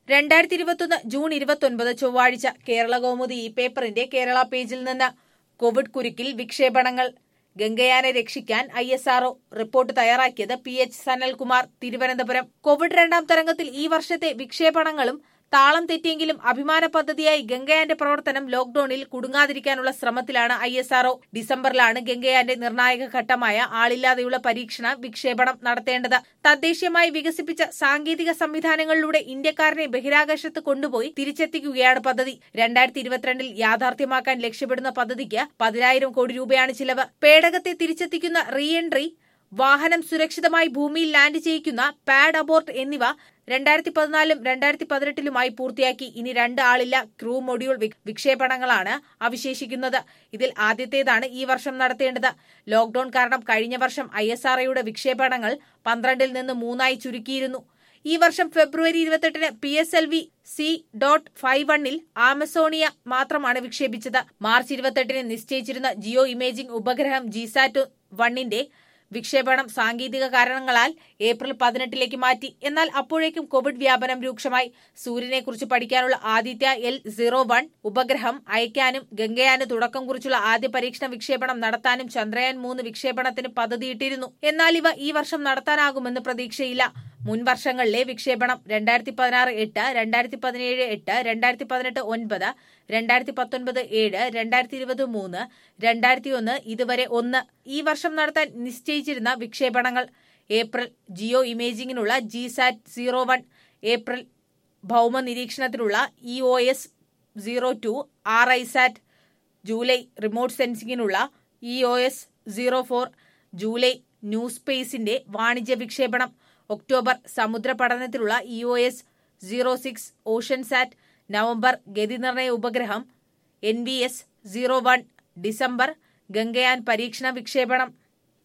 രണ്ടായിരത്തി ഇരുപത്തൊന്ന് ജൂൺ ഇരുപത്തൊൻപത് ചൊവ്വാഴ്ച കേരള കൗമുദി ഈ പേപ്പറിന്റെ കേരള പേജിൽ നിന്ന് കോവിഡ് കുരുക്കിൽ വിക്ഷേപണങ്ങൾ ഗംഗയാനെ രക്ഷിക്കാൻ ഐ എസ് ആർഒ റിപ്പോർട്ട് തയ്യാറാക്കിയത് P H Sanalkumar Thiruvananthapuram Covid രണ്ടാം തരംഗത്തിൽ ഈ വർഷത്തെ വിക്ഷേപണങ്ങളും താളം തെറ്റിയെങ്കിലും അഭിമാന പദ്ധതിയായി ഗംഗയാന്റെ പ്രവർത്തനം ലോക്ഡൌണിൽ കുടുങ്ങാതിരിക്കാനുള്ള ശ്രമത്തിലാണ് ഐ എസ് ആർഒ ഡിസംബറിലാണ് ഗംഗയാന്റെ നിർണായക ഘട്ടമായ ആളില്ലാതെയുള്ള പരീക്ഷണ വിക്ഷേപണം നടത്തേണ്ടത് തദ്ദേശീയമായി വികസിപ്പിച്ച സാങ്കേതിക സംവിധാനങ്ങളിലൂടെ ഇന്ത്യക്കാരനെ ബഹിരാകാശത്ത് കൊണ്ടുപോയി തിരിച്ചെത്തിക്കുകയാണ് പദ്ധതി രണ്ടായിരത്തി ഇരുപത്തിരണ്ടിൽ യാഥാർത്ഥ്യമാക്കാൻ ലക്ഷ്യമിടുന്ന പദ്ധതിക്ക് പതിനായിരം കോടി രൂപയാണ് ചിലവ് പേടകത്തെ തിരിച്ചെത്തിക്കുന്ന റീ എൻട്രി വാഹനം സുരക്ഷിതമായി ഭൂമിയിൽ ലാൻഡ് ചെയ്യിക്കുന്ന പാഡ് അബോർട്ട് എന്നിവ രണ്ടായിരത്തി പതിനാലും രണ്ടായിരത്തി പതിനെട്ടിലുമായി പൂർത്തിയാക്കി ഇനി രണ്ട് ആളില്ല ക്രൂ മൊഡ്യൂൾ വി- വിക്ഷേപണങ്ങളാണ് അവശേഷിക്കുന്നത് ഇതിൽ ആദ്യത്തേതാണ് ഈ വർഷം നടത്തേണ്ടത് ലോക്ഡൌൺ കാരണം കഴിഞ്ഞ വർഷം ഐ എസ് ആർഒയുടെ വിക്ഷേപണങ്ങൾ പന്ത്രണ്ടിൽ നിന്ന് മൂന്നായി ചുരുക്കിയിരുന്നു ഈ വർഷം ഫെബ്രുവരി ഇരുപത്തെട്ടിന് P S L V C dot five വണ്ണിൽ ആമസോണിയ മാത്രമാണ് വിക്ഷേപിച്ചത് മാർച്ച് ഇരുപത്തെട്ടിന് നിശ്ചയിച്ചിരുന്ന ജിയോ ഇമേജിംഗ് ഉപഗ്രഹം ജിസാറ്റ് വണ്ണിന്റെ വിക്ഷേപണം സാങ്കേതിക കാരണങ്ങളാൽ ഏപ്രിൽ പതിനെട്ടിലേക്ക് മാറ്റി എന്നാൽ അപ്പോഴേക്കും കോവിഡ് വ്യാപനം രൂക്ഷമായി സൂര്യനെക്കുറിച്ച് പഠിക്കാനുള്ള ആദിത്യ എൽ സീറോ വൺ ഉപഗ്രഹം അയക്കാനും ഗംഗയാന് തുടക്കം കുറിച്ചുള്ള ആദ്യ പരീക്ഷണ വിക്ഷേപണം നടത്താനും ചന്ദ്രയാൻ മൂന്ന് വിക്ഷേപണത്തിന് പദ്ധതിയിട്ടിരുന്നു എന്നാൽ ഇവ ഈ വർഷം നടത്താനാകുമെന്ന് പ്രതീക്ഷയില്ല മുൻ വർഷങ്ങളിലെ വിക്ഷേപണം രണ്ടായിരത്തി പതിനാറ് എട്ട് രണ്ടായിരത്തി പതിനേഴ് എട്ട് രണ്ടായിരത്തി പതിനെട്ട് ഒൻപത് രണ്ടായിരത്തി പത്തൊൻപത് ഏഴ് രണ്ടായിരത്തി ഇരുപത് മൂന്ന് രണ്ടായിരത്തി ഒന്ന് ഇതുവരെ ഒന്ന് ഈ വർഷം നടത്താൻ നിശ്ചയിച്ചിരുന്ന വിക്ഷേപണങ്ങൾ ഏപ്രിൽ ജിയോ ഇമേജിംഗിനുള്ള ജിസാറ്റ് സീറോ വൺ ഏപ്രിൽ ഭൗമ നിരീക്ഷണത്തിനുള്ള E O S zero two RISAT July remote സെൻസിംഗിനുള്ള E O S zero four July new സ്പേസിന്റെ വാണിജ്യ വിക്ഷേപണം ഒക്ടോബർ സമുദ്ര പഠനത്തിലുള്ള E O S zero six Oceansat November ഗതിനിർണയ ഉപഗ്രഹം N V S zero one December Gaganyaan പരീക്ഷണ വിക്ഷേപണം